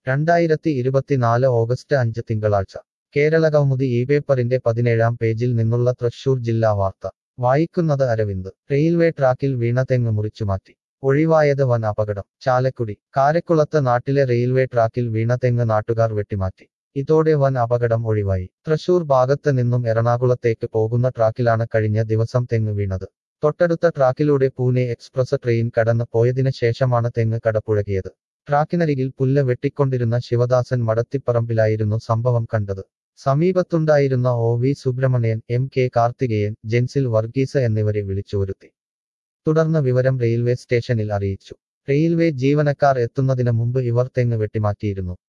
രണ്ടായിരത്തി ഇരുപത്തിനാല് ഓഗസ്റ്റ് അഞ്ച് തിങ്കളാഴ്ച കേരളകൗമുദി ഈ പേപ്പറിന്റെ പതിനേഴാം പേജിൽ നിന്നുള്ള തൃശൂർ ജില്ലാ വാർത്ത വായിക്കുന്നത് അരവിന്ദ് റെയിൽവേ ട്രാക്കിൽ വീണ തെങ്ങ് മുറിച്ചുമാറ്റി ഒഴിവായത് വൻ അപകടം ചാലക്കുടി കാരക്കുളത്ത് നാട്ടിലെ റെയിൽവേ ട്രാക്കിൽ വീണ തെങ്ങ് നാട്ടുകാർ വെട്ടിമാറ്റി ഇതോടെ വൻ അപകടം ഒഴിവായി തൃശൂർ ഭാഗത്ത് നിന്നും എറണാകുളത്തേക്ക് പോകുന്ന ട്രാക്കിലാണ് കഴിഞ്ഞ ദിവസം തെങ്ങ് വീണത് തൊട്ടടുത്ത ട്രാക്കിലൂടെ പൂനെ എക്സ്പ്രസ് ട്രെയിൻ കടന്ന് പോയതിന് ശേഷമാണ് തെങ്ങ് കടപുഴകിയത് ട്രാക്കിനരികിൽ പുല്ല് വെട്ടിക്കൊണ്ടിരുന്ന ശിവദാസൻ മടത്തിപ്പറമ്പിലായിരുന്നു സംഭവം കണ്ടത് സമീപത്തുണ്ടായിരുന്ന O V Subramanian M K Karthikeyan Jensil Varghese എന്നിവരെ വിളിച്ചുവരുത്തി തുടർന്ന് വിവരം റെയിൽവേ സ്റ്റേഷനിൽ അറിയിച്ചു റെയിൽവേ ജീവനക്കാർ എത്തുന്നതിന് മുമ്പ് ഇവർ തെങ്ങ് വെട്ടിമാറ്റിയിരുന്നു